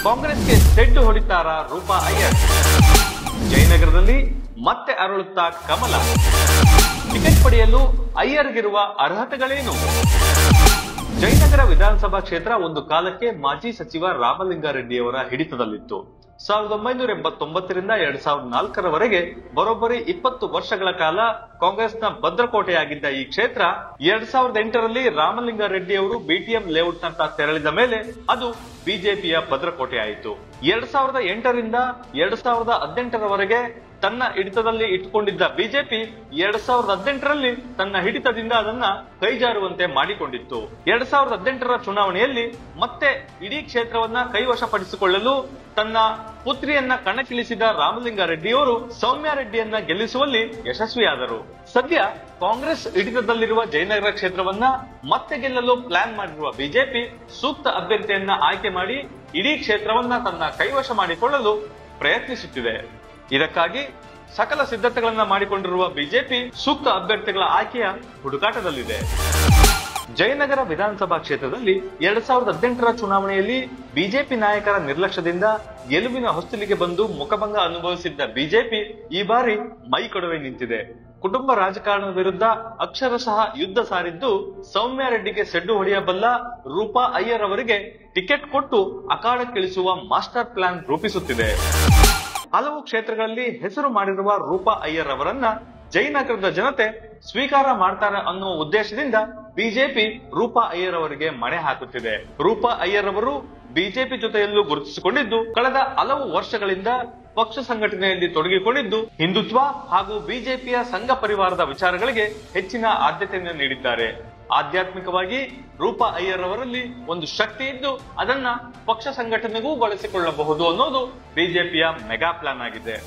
ಕಾಂಗ್ರೆಸ್ಗೆ ಸೆಡ್ಡು ಹೊಡಿತಾರ ರೂಪಾ ಅಯ್ಯರ್ ಜಯನಗರದಲ್ಲಿ ಮತ್ತೆ ಅರಳುತ್ತಾ ಕಮಲ ಟಿಕೆಟ್ ಪಡೆಯಲು ಅಯ್ಯರ್ಗಿರುವ ಅರ್ಹತೆಗಳೇನು ಜಯನಗರ ವಿಧಾನಸಭಾ ಕ್ಷೇತ್ರ ಒಂದು ಕಾಲಕ್ಕೆ ಮಾಜಿ ಸಚಿವ ರಾಮಲಿಂಗಾರೆಡ್ಡಿಯವರ ಹಿಡಿತದಲ್ಲಿತ್ತು ಸಾವಿರದ ಒಂಬೈನೂರ ಎಂಬತ್ತೊಂಬತ್ತರಿಂದ ಎರಡ್ ಸಾವಿರದ ನಾಲ್ಕರವರೆಗೆ ಬರೋಬ್ಬರಿ ಇಪ್ಪತ್ತು ವರ್ಷಗಳ ಕಾಲ ಕಾಂಗ್ರೆಸ್ನ ಭದ್ರಕೋಟೆಯಾಗಿದ್ದ ಈ ಕ್ಷೇತ್ರ ಎರಡ್ ಸಾವಿರದ ಎಂಟರಲ್ಲಿ ರಾಮಲಿಂಗಾರೆಡ್ಡಿ ಅವರು ಬಿಟಿಎಂ ಲೇಔಟ್ನತ್ತ ತೆರಳಿದ ಮೇಲೆ ಅದು ಬಿಜೆಪಿಯ ಭದ್ರಕೋಟೆಯಾಯಿತು ಎರಡ್ ಸಾವಿರದ ಎಂಟರಿಂದ ಎರಡ್ ಸಾವಿರದ ಹದಿನೆಂಟರವರೆಗೆ ತನ್ನ ಹಿಡಿತದಲ್ಲಿ ಇಟ್ಟುಕೊಂಡಿದ್ದ ಬಿಜೆಪಿ ಎರಡ್ ಸಾವಿರದ ಹದಿನೆಂಟರಲ್ಲಿ ತನ್ನ ಹಿಡಿತದಿಂದ ಅದನ್ನ ಕೈಜಾರುವಂತೆ ಮಾಡಿಕೊಂಡಿತ್ತು ಎರಡ್ ಸಾವಿರದ ಹದಿನೆಂಟರ ಚುನಾವಣೆಯಲ್ಲಿ ಮತ್ತೆ ಇಡೀ ಕ್ಷೇತ್ರವನ್ನ ಕೈವಶಪಡಿಸಿಕೊಳ್ಳಲು ತನ್ನ ಪುತ್ರಿಯನ್ನ ಕಣಕ್ಕಿಳಿಸಿದ ರಾಮಲಿಂಗಾರೆಡ್ಡಿಯವರು ಸೌಮ್ಯ ರೆಡ್ಡಿಯನ್ನ ಗೆಲ್ಲಿಸುವಲ್ಲಿ ಯಶಸ್ವಿಯಾದರು ಸದ್ಯ ಕಾಂಗ್ರೆಸ್ ಹಿಡಿತದಲ್ಲಿರುವ ಜಯನಗರ ಕ್ಷೇತ್ರವನ್ನ ಮತ್ತೆ ಗೆಲ್ಲಲು ಪ್ಲಾನ್ ಮಾಡಿರುವ ಬಿಜೆಪಿ ಸೂಕ್ತ ಅಭ್ಯರ್ಥಿಯನ್ನ ಆಯ್ಕೆ ಮಾಡಿ ಇಡೀ ಕ್ಷೇತ್ರವನ್ನ ತನ್ನ ಕೈವಶ ಮಾಡಿಕೊಳ್ಳಲು ಪ್ರಯತ್ನಿಸುತ್ತಿದೆ ಇದಕ್ಕಾಗಿ ಸಕಲ ಸಿದ್ಧತೆಗಳನ್ನ ಮಾಡಿಕೊಂಡಿರುವ ಬಿಜೆಪಿ ಸೂಕ್ತ ಅಭ್ಯರ್ಥಿಗಳ ಆಯ್ಕೆಯ ಹುಡುಕಾಟದಲ್ಲಿದೆ ಜಯನಗರ ವಿಧಾನಸಭಾ ಕ್ಷೇತ್ರದಲ್ಲಿ ಎರಡ್ ಸಾವಿರದ ಹದಿನೆಂಟರ ಚುನಾವಣೆಯಲ್ಲಿ ಬಿಜೆಪಿ ನಾಯಕರ ನಿರ್ಲಕ್ಷ್ಯದಿಂದ ಗೆಲುವಿನ ಹೊಸ್ತಿಲಿಗೆ ಬಂದು ಮುಖಭಂಗ ಅನುಭವಿಸಿದ್ದ ಬಿಜೆಪಿ ಈ ಬಾರಿ ಮೈ ಕೊಡವೆ ನಿಂತಿದೆ ಕುಟುಂಬ ರಾಜಕಾರಣದ ವಿರುದ್ಧ ಅಕ್ಷರಶಃ ಯುದ್ಧ ಸಾರಿದ್ದು ಸೌಮ್ಯ ರೆಡ್ಡಿಗೆ ಸೆಡ್ಡು ಹೊಡೆಯಬಲ್ಲ ರೂಪಾ ಅಯ್ಯರ್ ಅವರಿಗೆ ಟಿಕೆಟ್ ಕೊಟ್ಟು ಅಖಾಡಕ್ಕಿಳಿಸುವ ಮಾಸ್ಟರ್ ಪ್ಲಾನ್ ರೂಪಿಸುತ್ತಿದೆ ಹಲವು ಕ್ಷೇತ್ರಗಳಲ್ಲಿ ಹೆಸರು ಮಾಡಿರುವ ರೂಪಾ ಅಯ್ಯರ್ ಅವರನ್ನ ಜಯನಗರದ ಜನತೆ ಸ್ವೀಕಾರ ಮಾಡ್ತಾರೆ ಅನ್ನುವ ಉದ್ದೇಶದಿಂದ ಬಿಜೆಪಿ ರೂಪಾ ಅಯ್ಯರ್ ಅವರಿಗೆ ಮಣೆ ಹಾಕುತ್ತಿದೆ ರೂಪಾ ಅಯ್ಯರ್ ಅವರು ಬಿಜೆಪಿ ಜೊತೆಯಲ್ಲೂ ಗುರುತಿಸಿಕೊಂಡಿದ್ದು ಕಳೆದ ಹಲವು ವರ್ಷಗಳಿಂದ ಪಕ್ಷ ಸಂಘಟನೆಯಲ್ಲಿ ತೊಡಗಿಕೊಂಡಿದ್ದು ಹಿಂದುತ್ವ ಹಾಗೂ ಬಿಜೆಪಿಯ ಸಂಘ ಪರಿವಾರದ ವಿಚಾರಗಳಿಗೆ ಹೆಚ್ಚಿನ ಆದ್ಯತೆಯನ್ನು ನೀಡಿದ್ದಾರೆ ಆಧ್ಯಾತ್ಮಿಕವಾಗಿ ರೂಪಾ ಅಯ್ಯರ್ ಅವರಲ್ಲಿ ಒಂದು ಶಕ್ತಿ ಇದ್ದು ಅದನ್ನ ಪಕ್ಷ ಸಂಘಟನೆಗೂ ಬಳಸಿಕೊಳ್ಳಬಹುದು ಅನ್ನೋದು ಬಿಜೆಪಿಯ ಮೆಗಾ ಪ್ಲಾನ್ ಆಗಿದೆ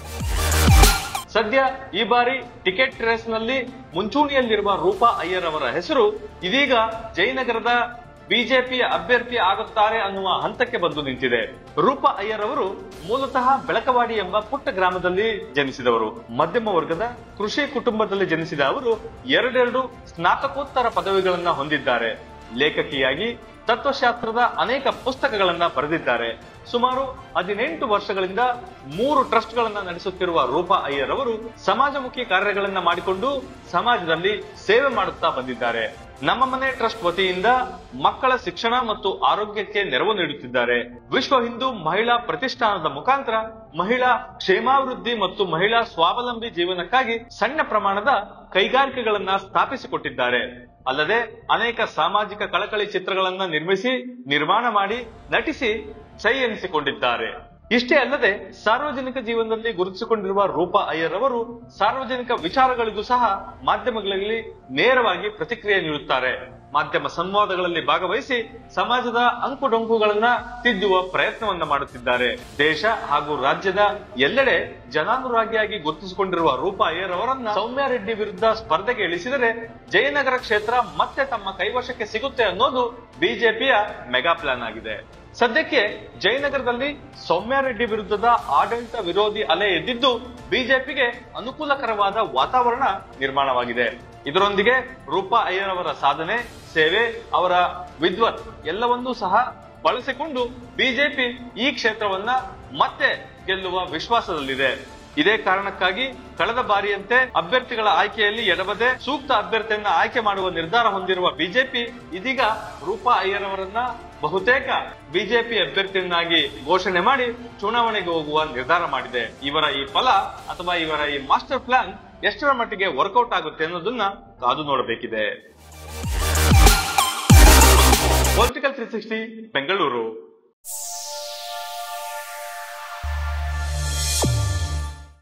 ಸದ್ಯ ಈ ಬಾರಿ ಟಿಕೆಟ್ ರೇಸ್ ನಲ್ಲಿ ಮುಂಚೂಣಿಯಲ್ಲಿರುವ ರೂಪಾ ಅಯ್ಯರ್ ಅವರ ಹೆಸರು ಇದೀಗ ಜಯನಗರದ ಬಿಜೆಪಿಯ ಅಭ್ಯರ್ಥಿ ಆಗುತ್ತಾರೆ ಅನ್ನುವ ಹಂತಕ್ಕೆ ಬಂದು ನಿಂತಿದೆ ರೂಪಾ ಅಯ್ಯರ್ ಅವರು ಮೂಲತಃ ಬೆಳಕವಾಡಿ ಎಂಬ ಪುಟ್ಟ ಗ್ರಾಮದಲ್ಲಿ ಜನಿಸಿದವರು ಮಧ್ಯಮ ವರ್ಗದ ಕೃಷಿ ಕುಟುಂಬದಲ್ಲಿ ಜನಿಸಿದ ಅವರು ಎರಡೆರಡು ಸ್ನಾತಕೋತ್ತರ ಪದವಿಗಳನ್ನ ಹೊಂದಿದ್ದಾರೆ ಲೇಖಕಿಯಾಗಿ ತತ್ವಶಾಸ್ತ್ರದ ಅನೇಕ ಪುಸ್ತಕಗಳನ್ನ ಬರೆದಿದ್ದಾರೆ ಸುಮಾರು ಹದಿನೆಂಟು ವರ್ಷಗಳಿಂದ ಮೂರು ಟ್ರಸ್ಟ್ ಗಳನ್ನ ನಡೆಸುತ್ತಿರುವ ರೂಪಾ ಅಯ್ಯರ್ ಅವರು ಸಮಾಜಮುಖಿ ಕಾರ್ಯಗಳನ್ನ ಮಾಡಿಕೊಂಡು ಸಮಾಜದಲ್ಲಿ ಸೇವೆ ಮಾಡುತ್ತಾ ಬಂದಿದ್ದಾರೆ ನಮ್ಮ ಮನೆ ಟ್ರಸ್ಟ್ ವತಿಯಿಂದ ಮಕ್ಕಳ ಶಿಕ್ಷಣ ಮತ್ತು ಆರೋಗ್ಯಕ್ಕೆ ನೆರವು ನೀಡುತ್ತಿದ್ದಾರೆ ವಿಶ್ವ ಹಿಂದೂ ಮಹಿಳಾ ಪ್ರತಿಷ್ಠಾನದ ಮುಖಾಂತರ ಮಹಿಳಾ ಕ್ಷೇಮಾಭಿವೃದ್ಧಿ ಮತ್ತು ಮಹಿಳಾ ಸ್ವಾವಲಂಬಿ ಜೀವನಕ್ಕಾಗಿ ಸಣ್ಣ ಪ್ರಮಾಣದ ಕೈಗಾರಿಕೆಗಳನ್ನ ಸ್ಥಾಪಿಸಿಕೊಟ್ಟಿದ್ದಾರೆ ಅಲ್ಲದೆ ಅನೇಕ ಸಾಮಾಜಿಕ ಕಳಕಳಿ ಚಿತ್ರಗಳನ್ನ ನಿರ್ಮಿಸಿ ನಿರ್ಮಾಣ ಮಾಡಿ ನಟಿಸಿ ಸೈ ಎನಿಸಿಕೊಂಡಿದ್ದಾರೆ ಇಷ್ಟೇ ಅಲ್ಲದೆ ಸಾರ್ವಜನಿಕ ಜೀವನದಲ್ಲಿ ಗುರುತಿಸಿಕೊಂಡಿರುವ ರೂಪಾ ಅಯ್ಯರ್ ಅವರು ಸಾರ್ವಜನಿಕ ವಿಚಾರಗಳಿಗೂ ಸಹ ಮಾಧ್ಯಮಗಳಲ್ಲಿ ನೇರವಾಗಿ ಪ್ರತಿಕ್ರಿಯೆ ನೀಡುತ್ತಾರೆ ಮಾಧ್ಯಮ ಸಂವಾದಗಳಲ್ಲಿ ಭಾಗವಹಿಸಿ ಸಮಾಜದ ಅಂಕುಡೊಂಕುಗಳನ್ನ ತಿದ್ದುವ ಪ್ರಯತ್ನವನ್ನ ಮಾಡುತ್ತಿದ್ದಾರೆ ದೇಶ ಹಾಗೂ ರಾಜ್ಯದ ಎಲ್ಲೆಡೆ ಜನಾನುರಾಗಿಯಾಗಿ ಗುರುತಿಸಿಕೊಂಡಿರುವ ರೂಪಾ ಅಯ್ಯರ್ ಅವರನ್ನ ಸೌಮ್ಯ ರೆಡ್ಡಿ ವಿರುದ್ಧ ಸ್ಪರ್ಧೆಗೆ ಇಳಿಸಿದರೆ ಜಯನಗರ ಕ್ಷೇತ್ರ ಮತ್ತೆ ತಮ್ಮ ಕೈವಶಕ್ಕೆ ಸಿಗುತ್ತೆ ಅನ್ನೋದು ಬಿಜೆಪಿಯ ಮೆಗಾ ಪ್ಲಾನ್ ಆಗಿದೆ ಸದ್ಯಕ್ಕೆ ಜಯನಗರದಲ್ಲಿ ಸೌಮ್ಯ ರೆಡ್ಡಿ ವಿರುದ್ಧದ ಆಡಳಿತ ವಿರೋಧಿ ಅಲೆ ಎದ್ದಿದ್ದು ಬಿಜೆಪಿಗೆ ಅನುಕೂಲಕರವಾದ ವಾತಾವರಣ ನಿರ್ಮಾಣವಾಗಿದೆ ಇದರೊಂದಿಗೆ ರೂಪಾ ಅಯ್ಯರ್ ಅವರ ಸಾಧನೆ ಸೇವೆ ಅವರ ವಿದ್ವತ್ ಎಲ್ಲವನ್ನೂ ಸಹ ಬಳಸಿಕೊಂಡು ಬಿಜೆಪಿ ಈ ಕ್ಷೇತ್ರವನ್ನ ಮತ್ತೆ ಗೆಲ್ಲುವ ವಿಶ್ವಾಸದಲ್ಲಿದೆ ಇದೇ ಕಾರಣಕ್ಕಾಗಿ ಕಳೆದ ಬಾರಿಯಂತೆ ಅಭ್ಯರ್ಥಿಗಳ ಆಯ್ಕೆಯಲ್ಲಿ ಎಡಬದೆ ಸೂಕ್ತ ಅಭ್ಯರ್ಥಿಯನ್ನ ಆಯ್ಕೆ ಮಾಡುವ ನಿರ್ಧಾರ ಹೊಂದಿರುವ ಬಿಜೆಪಿ ಇದೀಗ ರೂಪಾ ಅಯ್ಯರ್ ಅವರನ್ನ ಬಹುತೇಕ ಬಿಜೆಪಿ ಅಭ್ಯರ್ಥಿಯನ್ನಾಗಿ ಘೋಷಣೆ ಮಾಡಿ ಚುನಾವಣೆಗೆ ಹೋಗುವ ನಿರ್ಧಾರ ಮಾಡಿದೆ ಇವರ ಈ ಫಲ ಅಥವಾ ಇವರ ಈ ಮಾಸ್ಟರ್ ಪ್ಲಾನ್ ಎಷ್ಟರ ಮಟ್ಟಿಗೆ ವರ್ಕೌಟ್ ಆಗುತ್ತೆ ಅನ್ನೋದನ್ನ ಕಾದು ನೋಡಬೇಕಿದೆ ಪೊಲಿಟಿಕಲ್ ತ್ರೀ ಸಿಕ್ಸ್ಟಿ ಬೆಂಗಳೂರು